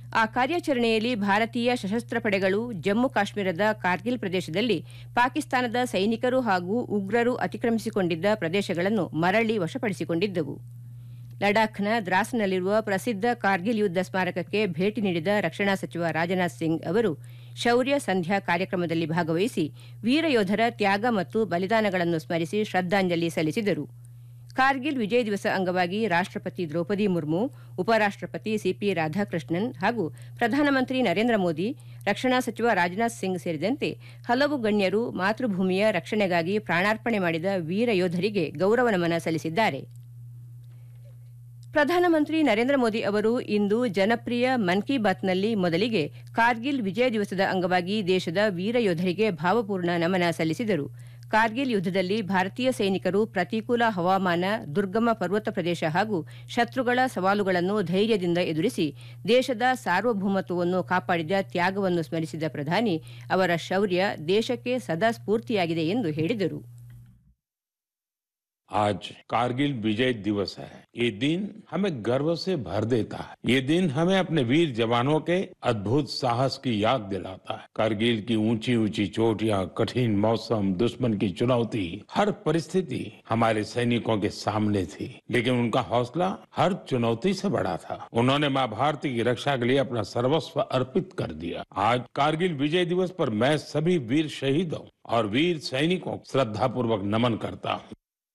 ಆ ಕಾರ್ಯಾಚರಣೆಯಲ್ಲಿ ಭಾರತೀಯ ಸಶಸ್ತ್ರ ಪಡೆಗಳು ಜಮ್ಮು ಕಾಶ್ಮೀರದ ಕಾರ್ಗಿಲ್ ಪ್ರದೇಶದಲ್ಲಿ ಪಾಕಿಸ್ತಾನದ ಸೈನಿಕರು ಹಾಗೂ ಉಗ್ರರು ಅತಿಕ್ರಮಿಸಿಕೊಂಡಿದ್ದ ಪ್ರದೇಶಗಳನ್ನು ಮರಳಿ ವಶಪಡಿಸಿಕೊಂಡಿದ್ದವು ಲಡಾಖ್ನ ದ್ರಾಸ್ನಲ್ಲಿರುವ ಪ್ರಸಿದ್ಧ ಕಾರ್ಗಿಲ್ ಯುದ್ಧ ಸ್ಮಾರಕಕ್ಕೆ ಭೇಟಿ ನೀಡಿದ ರಕ್ಷಣಾ ಸಚಿವ ರಾಜನಾಥ್ ಸಿಂಗ್ ಅವರು ಶೌರ್ಯ ಸಂಧ್ಯಾ ಕಾರ್ಯಕ್ರಮದಲ್ಲಿ ಭಾಗವಹಿಸಿ ವೀರಯೋಧರ ತ್ಯಾಗ ಮತ್ತು ಬಲಿದಾನಗಳನ್ನು ಸ್ಮರಿಸಿ ಶ್ರದ್ದಾಂಜಲಿ ಸಲ್ಲಿಸಿದರು ಕಾರ್ಗಿಲ್ ವಿಜಯ್ ದಿವಸ ಅಂಗವಾಗಿ ರಾಷ್ಟ್ರಪತಿ ದ್ರೌಪದಿ ಮುರ್ಮು ಉಪರಾಷ್ಟ್ರಪತಿ ಸಿಪಿ ರಾಧಾಕೃಷ್ಣನ್ ಹಾಗೂ ಪ್ರಧಾನಮಂತ್ರಿ ನರೇಂದ್ರ ಮೋದಿ ರಕ್ಷಣಾ ಸಚಿವ ರಾಜನಾಥ್ ಸಿಂಗ್ ಸೇರಿದಂತೆ ಹಲವು ಗಣ್ಯರು ಮಾತೃಭೂಮಿಯ ರಕ್ಷಣೆಗಾಗಿ ಪ್ರಾಣಾರ್ಪಣೆ ಮಾಡಿದ ವೀರ ಯೋಧರಿಗೆ ಗೌರವ ನಮನ ಸಲ್ಲಿಸಿದ್ದಾರೆ ಪ್ರಧಾನಮಂತ್ರಿ ನರೇಂದ್ರ ಮೋದಿ ಅವರು ಇಂದು ಜನಪ್ರಿಯ ಮನ್ ಕಿ ಬಾತ್ನಲ್ಲಿ ಮೊದಲಿಗೆ ಕಾರ್ಗಿಲ್ ವಿಜಯ ದಿವಸದ ಅಂಗವಾಗಿ ದೇಶದ ವೀರ ಯೋಧರಿಗೆ ಭಾವಪೂರ್ಣ ನಮನ ಸಲ್ಲಿಸಿದರು ಕಾರ್ಗಿಲ್ ಯುದ್ದದಲ್ಲಿ ಭಾರತೀಯ ಸೈನಿಕರು ಪ್ರತಿಕೂಲ ಹವಾಮಾನ ದುರ್ಗಮ ಪರ್ವತ ಪ್ರದೇಶ ಹಾಗೂ ಶತ್ರುಗಳ ಸವಾಲುಗಳನ್ನು ಧೈರ್ಯದಿಂದ ಎದುರಿಸಿ ದೇಶದ ಸಾರ್ವಭೌಮತ್ವವನ್ನು ಕಾಪಾಡಿದ ತ್ಯಾಗವನ್ನು ಸ್ಮರಿಸಿದ ಪ್ರಧಾನಿ ಅವರ ಶೌರ್ಯ ದೇಶಕ್ಕೆ ಸದಾ ಸ್ಫೂರ್ತಿಯಾಗಿದೆ ಎಂದು ಹೇಳಿದರು आज कारगिल विजय दिवस है ये दिन हमें गर्व से भर देता है ये दिन हमें अपने वीर जवानों के अद्भुत साहस की याद दिलाता है कारगिल की ऊंची ऊंची चोटियां कठिन मौसम दुश्मन की चुनौती हर परिस्थिति हमारे सैनिकों के सामने थी लेकिन उनका हौसला हर चुनौती से बड़ा था उन्होंने माँ भारती की रक्षा के लिए अपना सर्वस्व अर्पित कर दिया आज कारगिल विजय दिवस पर मैं सभी वीर शहीदों और वीर सैनिकों को श्रद्धापूर्वक नमन करता हूँ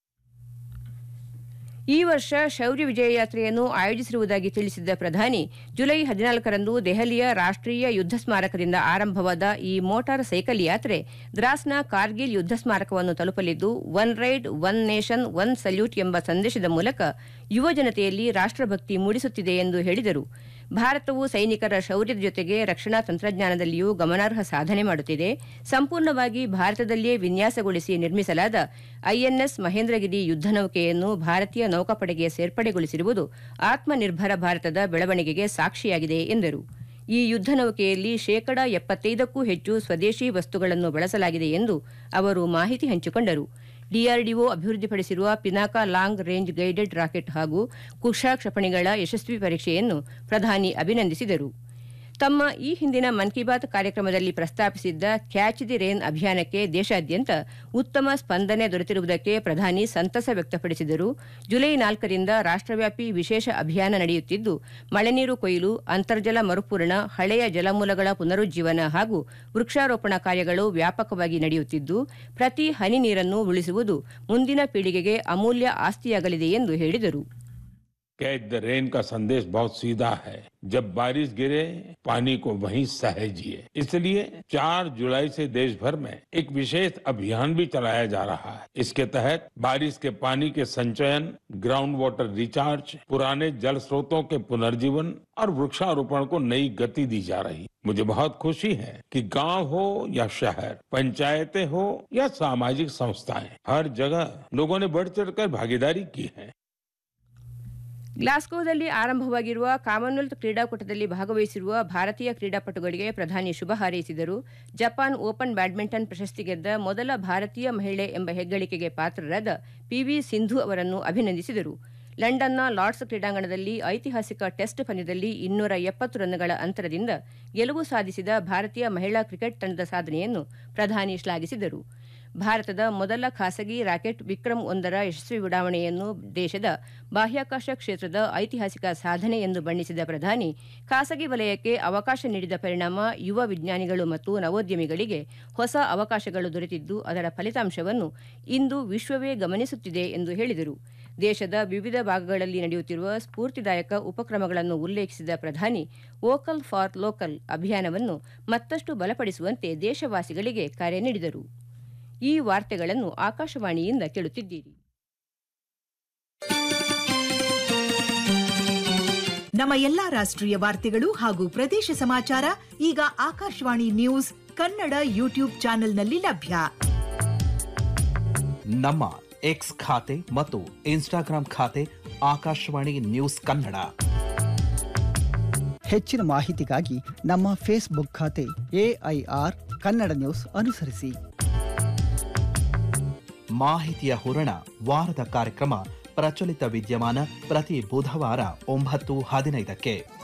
ಈ ವರ್ಷ ಶೌರ್ಯ ವಿಜಯ ಯಾತ್ರೆಯನ್ನು ಆಯೋಜಿಸಿರುವುದಾಗಿ ತಿಳಿಸಿದ್ದ ಪ್ರಧಾನಿ ಜುಲೈ ಹದಿನಾಲ್ಕರಂದು ದೆಹಲಿಯ ರಾಷ್ಟ್ರೀಯ ಯುದ್ಧ ಸ್ಮಾರಕದಿಂದ ಆರಂಭವಾದ ಈ ಮೋಟಾರ್ ಸೈಕಲ್ ಯಾತ್ರೆ ದ್ರಾಸ್ನ ಕಾರ್ಗಿಲ್ ಯುದ್ಧ ಸ್ಮಾರಕವನ್ನು ತಲುಪಲಿದ್ದು one ride one nation one salute ಎಂಬ ಸಂದೇಶದ ಮೂಲಕ ಯುವ ಜನತೆಯಲ್ಲಿ ರಾಷ್ಟ್ರಭಕ್ತಿ ಮೂಡಿಸುತ್ತಿದೆ ಎಂದು ಹೇಳಿದರು ಭಾರತವು ಸೈನಿಕರ ಶೌರ್ಯದ ಜೊತೆಗೆ ರಕ್ಷಣಾ ತಂತ್ರಜ್ಞಾನದಲ್ಲಿಯೂ ಗಮನಾರ್ಹ ಸಾಧನೆ ಮಾಡುತ್ತಿದೆ ಸಂಪೂರ್ಣವಾಗಿ ಭಾರತದಲ್ಲಿಯೇ ವಿನ್ಯಾಸಗೊಳಿಸಿ ನಿರ್ಮಿಸಲಾದ ಐಎನ್ಎಸ್ ಮಹೇಂದ್ರಗಿರಿ ಯುದ್ಧ ನೌಕೆಯನ್ನು ಭಾರತೀಯ ನೌಕಾಪಡೆಗೆ ಸೇರ್ಪಡೆಗೊಳಿಸಿರುವುದು ಆತ್ಮನಿರ್ಭರ ಭಾರತದ ಬೆಳವಣಿಗೆಗೆ ಸಾಕ್ಷಿಯಾಗಿದೆ ಎಂದರು ಈ ಯುದ್ಧ ನೌಕೆಯಲ್ಲಿ ಶೇಕಡ ಎಪ್ಪತ್ತೈದಕ್ಕೂ ಹೆಚ್ಚು ಸ್ವದೇಶಿ ವಸ್ತುಗಳನ್ನು ಬಳಸಲಾಗಿದೆ ಎಂದು ಅವರು ಮಾಹಿತಿ ಹಂಚಿಕೊಂಡರು ಡಿಆರ್ಡಿಒ ಅಭಿವೃದ್ಧಿಪಡಿಸಿರುವ Pinaka long range guided rocket ಹಾಗೂ ಕುಶಾ ಕ್ಷಿಪಣಿಗಳ ಯಶಸ್ವಿ ಪರೀಕ್ಷೆಯನ್ನು ಪ್ರಧಾನಿ ಅಭಿನಂದಿಸಿದರು ತಮ್ಮ ಈ ಹಿಂದಿನ ಮನ್ ಕಿ ಬಾತ್ ಕಾರ್ಯಕ್ರಮದಲ್ಲಿ ಪ್ರಸ್ತಾಪಿಸಿದ್ದ ಕ್ಯಾಚ್ ದಿ ರೇನ್ ಅಭಿಯಾನಕ್ಕೆ ದೇಶಾದ್ಯಂತ ಉತ್ತಮ ಸ್ಪಂದನೆ ದೊರೆತಿರುವುದಕ್ಕೆ ಪ್ರಧಾನಿ ಸಂತಸ ವ್ಯಕ್ತಪಡಿಸಿದರು ಜುಲೈ ನಾಲ್ಕರಿಂದ ರಾಷ್ಟ್ರವ್ಯಾಪಿ ವಿಶೇಷ ಅಭಿಯಾನ ನಡೆಯುತ್ತಿದ್ದು ಮಳೆನೀರು ಕೊಯ್ಲು ಅಂತರ್ಜಲ ಮರುಪೂರಣ ಹಳೆಯ ಜಲಮೂಲಗಳ ಪುನರುಜ್ಜೀವನ ಹಾಗೂ ವೃಕ್ಷಾರೋಪಣ ಕಾರ್ಯಗಳು ವ್ಯಾಪಕವಾಗಿ ನಡೆಯುತ್ತಿದ್ದು ಪ್ರತಿ ಹನಿ ನೀರನ್ನು ಉಳಿಸುವುದು ಮುಂದಿನ ಪೀಳಿಗೆಗೆ ಅಮೂಲ್ಯ ಆಸ್ತಿಯಾಗಲಿದೆ ಎಂದು ಹೇಳಿದರು कैच द रेन का संदेश बहुत सीधा है जब बारिश गिरे पानी को वहीं सहेजिए इसलिए 4 जुलाई से देश भर में एक विशेष अभियान भी चलाया जा रहा है इसके तहत बारिश के पानी के संचयन ग्राउंड वाटर रिचार्ज पुराने जल स्रोतों के पुनर्जीवन और वृक्षारोपण को नई गति दी जा रही मुझे बहुत खुशी है कि गांव हो या शहर पंचायतें हो या सामाजिक संस्थाएं हर जगह लोगों ने बढ़ चढ़कर भागीदारी की है ಗ್ಲಾಸ್ಗೋದಲ್ಲಿ ಆರಂಭವಾಗಿರುವ ಕಾಮನ್ವೆಲ್ತ್ ಕ್ರೀಡಾಕೂಟದಲ್ಲಿ ಭಾಗವಹಿಸಿರುವ ಭಾರತೀಯ ಕ್ರೀಡಾಪಟುಗಳಿಗೆ ಪ್ರಧಾನಿ ಶುಭ ಹಾರೈಸಿದರು ಜಪಾನ್ ಓಪನ್ ಬ್ಯಾಡ್ಮಿಂಟನ್ ಪ್ರಶಸ್ತಿ ಗೆದ್ದ ಮೊದಲ ಭಾರತೀಯ ಮಹಿಳೆ ಎಂಬ ಹೆಗ್ಗಳಿಕೆಗೆ ಪಾತ್ರರಾದ ಪಿವಿ ಸಿಂಧು ಅವರನ್ನು ಅಭಿನಂದಿಸಿದರು ಲಂಡನ್ನ ಲಾರ್ಡ್ಸ್ ಕ್ರೀಡಾಂಗಣದಲ್ಲಿ ಐತಿಹಾಸಿಕ ಟೆಸ್ಟ್ ಪಂದ್ಯದಲ್ಲಿ ಇನ್ನೂರ ಎಪ್ಪತ್ತು ರನ್ಗಳ ಅಂತರದಿಂದ ಗೆಲುವು ಸಾಧಿಸಿದ ಭಾರತೀಯ ಮಹಿಳಾ ಕ್ರಿಕೆಟ್ ತಂಡದ ಸಾಧನೆಯನ್ನು ಪ್ರಧಾನಿ ಶ್ಲಾಘಿಸಿದರು ಭಾರತದ ಮೊದಲ ಖಾಸಗಿ ರಾಕೆಟ್ ವಿಕ್ರಮ್ ಒಂದರ ಯಶಸ್ವಿ ಉಡಾವಣೆಯನ್ನು ದೇಶದ ಬಾಹ್ಯಾಕಾಶ ಕ್ಷೇತ್ರದ ಐತಿಹಾಸಿಕ ಸಾಧನೆ ಎಂದು ಬಣ್ಣಿಸಿದ ಪ್ರಧಾನಿ ಖಾಸಗಿ ವಲಯಕ್ಕೆ ಅವಕಾಶ ನೀಡಿದ ಪರಿಣಾಮ ಯುವ ವಿಜ್ಞಾನಿಗಳು ಮತ್ತು ನವೋದ್ಯಮಿಗಳಿಗೆ ಹೊಸ ಅವಕಾಶಗಳು ದೊರೆತಿದ್ದು ಅದರ ಫಲಿತಾಂಶವನ್ನು ಇಂದು ವಿಶ್ವವೇ ಗಮನಿಸುತ್ತಿದೆ ಎಂದು ಹೇಳಿದರು ದೇಶದ ವಿವಿಧ ಭಾಗಗಳಲ್ಲಿ ನಡೆಯುತ್ತಿರುವ ಸ್ಫೂರ್ತಿದಾಯಕ ಉಪಕ್ರಮಗಳನ್ನು ಉಲ್ಲೇಖಿಸಿದ ಪ್ರಧಾನಿ ವೋಕಲ್ ಫಾರ್ ಲೋಕಲ್ ಅಭಿಯಾನವನ್ನು ಮತ್ತಷ್ಟು ಬಲಪಡಿಸುವಂತೆ ದೇಶವಾಸಿಗಳಿಗೆ ಕರೆ ನೀಡಿದರು ಈ ವಾರ್ತೆಗಳನ್ನು ಆಕಾಶವಾಣಿಯಿಂದ ಕೇಳುತ್ತಿದ್ದೀರಿ ನಮ್ಮ ಎಲ್ಲಾ ರಾಷ್ಟ್ರೀಯ ವಾರ್ತೆಗಳು ಹಾಗೂ ಪ್ರದೇಶ ಸಮಾಚಾರ ಈಗ ಆಕಾಶವಾಣಿ ನ್ಯೂಸ್ ಕನ್ನಡ ಯೂಟ್ಯೂಬ್ ಚಾನೆಲ್ನಲ್ಲಿ ಲಭ್ಯ ನಮ್ಮ ಎಕ್ಸ್ ಖಾತೆ ಮತ್ತು ಇನ್ಸ್ಟಾಗ್ರಾಂ ಖಾತೆ ಆಕಾಶವಾಣಿ ನ್ಯೂಸ್ ಕನ್ನಡ ಹೆಚ್ಚಿನ ಮಾಹಿತಿಗಾಗಿ ನಮ್ಮ ಫೇಸ್ಬುಕ್ ಖಾತೆ ಎಐಆರ್ ಕನ್ನಡ ನ್ಯೂಸ್ ಅನುಸರಿಸಿ ಮಾಹಿತಿಯ ಹೂರಣ ವಾರದ ಕಾರ್ಯಕ್ರಮ ಪ್ರಚಲಿತ ವಿದ್ಯಮಾನ ಪ್ರತಿ ಬುಧವಾರ ಒಂಬತ್ತು ಹದಿನೈದಕ್ಕೆ